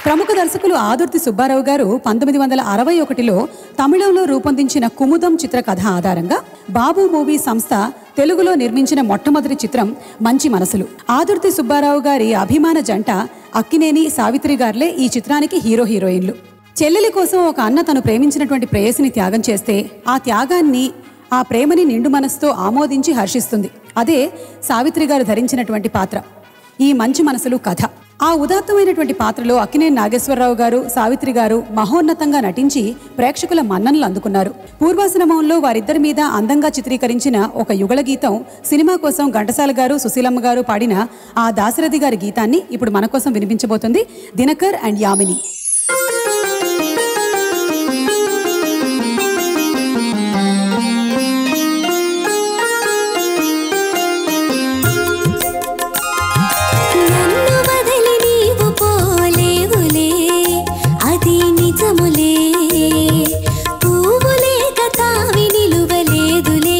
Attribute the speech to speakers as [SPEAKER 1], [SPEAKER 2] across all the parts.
[SPEAKER 1] ప్రముఖ దర్శకులు ఆదుర్తి సుబ్బారావు గారు పంతొమ్మిది వందల అరవై ఒకటిలో తమిళంలో రూపొందించిన కుముదం చిత్ర కథ ఆధారంగా బాబు మూవీ సంస్థ తెలుగులో నిర్మించిన మొట్టమొదటి చిత్రం మంచి మనసులు ఆదుర్తి సుబ్బారావు గారి అభిమాన జంట అక్కినేని సావిత్రి గారులే ఈ చిత్రానికి హీరో హీరోయిన్లు చెల్లెలి కోసం ఒక అన్న తను ప్రేమించినటువంటి ప్రేయసిని త్యాగం చేస్తే ఆ త్యాగాన్ని ఆ ప్రేమని నిండు మనసుతో ఆమోదించి హర్షిస్తుంది అదే సావిత్రి గారు ధరించినటువంటి పాత్ర ఈ మంచి మనసులు కథ ఆ ఉదాత్తమైనటువంటి పాత్రలో అక్కినేని నాగేశ్వరరావు గారు సావిత్రి గారు మహోన్నతంగా నటించి ప్రేక్షకుల మన్ననలు అందుకున్నారు పూర్వాశ్రమంలో వారిద్దరి మీద అందంగా చిత్రీకరించిన ఒక యుగళ గీతం సినిమా కోసం ఘంటసాల గారు సుశీలమ్మ గారు పాడిన ఆ దాశరథి గారి గీతాన్ని ఇప్పుడు మన కోసం వినిపించబోతుంది దినకర్ అండ్ యామిని
[SPEAKER 2] నన్ను వదిలి నీవు పోలేవులే అది నిజములే పువ్వులే కథావి నిలువలేదులే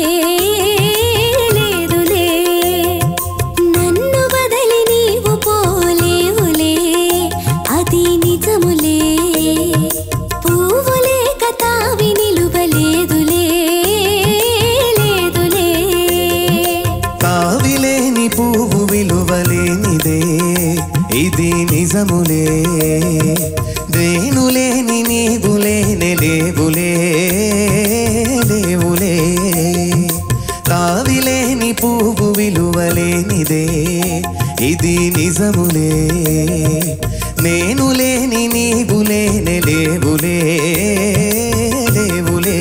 [SPEAKER 2] లేదులే నన్ను వదిలి నీవు పోలేవులే అది నిజములే పువ్వులే కథావి నిలువలేదులే లేదులే
[SPEAKER 3] కావిలేని పువ్వు విలువలేనిదే ఇది నిజములే దేనులేని నీవులేని లేవులే లేవులే కావిలేని పువ్వు విలువలేనిదే ఇది నిజములే నేను లేని నీవు లేని లేవులే లేవులే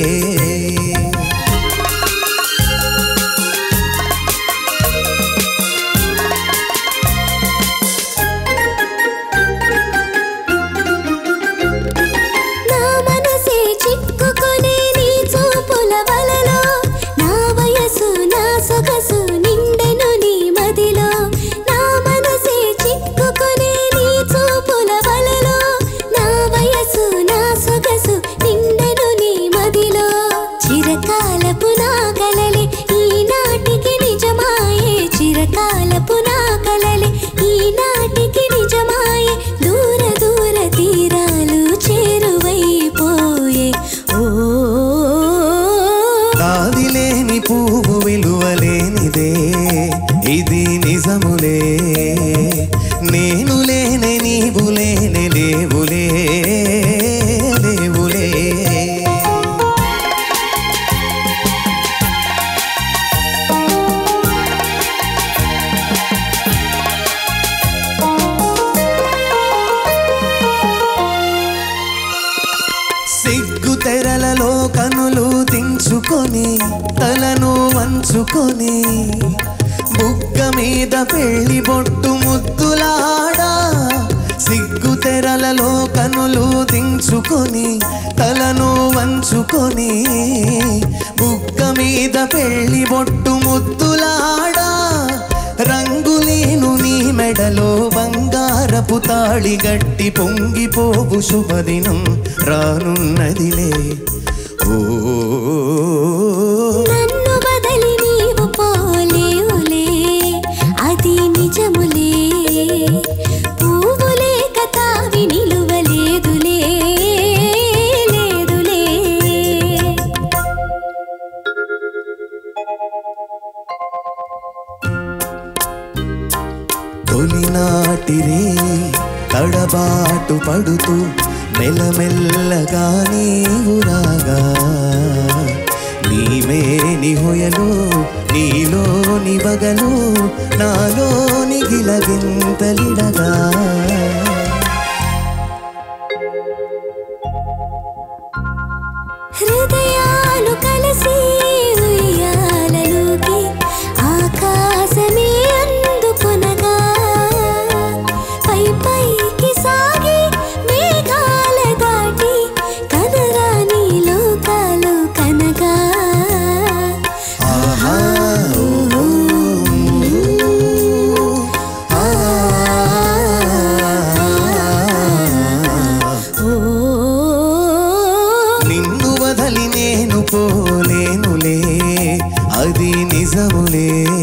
[SPEAKER 2] నా మనసే చిక్కుకునే నీ చూపుల వలలో నా వయసు నా సొగసు నిండెను నీ మదిలో నా మనసే చిక్కుకునే నీ చూపుల వలలో నా వయసు నా సొగసు నిండెను నీ మదిలో చిరకాలపు నా కలలే ఈనాటికి నిజమాయే చిరకాలపు నా కలలే ఈనాటికి నిజమాయే దూర దూర తీరాలు చేరువైపోయే ఓ
[SPEAKER 3] కావిలేని పువ్వు విలువలేనిదే ఇది నిజములే నేను లేని నీవు లేని లేవులే లేవులే సిగ్గు తెరలలో కనులు దించుకొని తలను వంచుకొని బుగ్గ మీద పెళ్లి బొట్టు ముద్దులాడా సిగ్గు తెరలలో కనులు దించుకొని తలను వంచుకొని బుగ్గ మీద పెళ్లి బొట్టు ముద్దులాడా రంగులేను నీ మెడలో బంగారపు తాళి గట్టి పొంగిపోవు శుభదినం రానున్నదిలే ఓ
[SPEAKER 2] నన్ను బదలి నీవు పోలేవులే అది నిజములే పువ్వులే కథావి నిలువలేదులే లేదులే
[SPEAKER 3] తొలినాటిరే తడబాటు పడుతూ మెల్లమెల్లగా నీవు రాగా నీమేని హొయలు నీలోని బగలు నాలోని గిలగింతలిడగా
[SPEAKER 2] హృదయాలు కలిసి ఉయ్యాలలోకి ఆకాశమే అందుకొనగా పై పైకి సాగి మేఘాల దాటి కనరాని లోకాలు కనగా
[SPEAKER 3] ఆహా ఓ, ఆ,
[SPEAKER 2] ఓ
[SPEAKER 3] నిన్ను వదలి నేను పోలేనులే అది నిజములే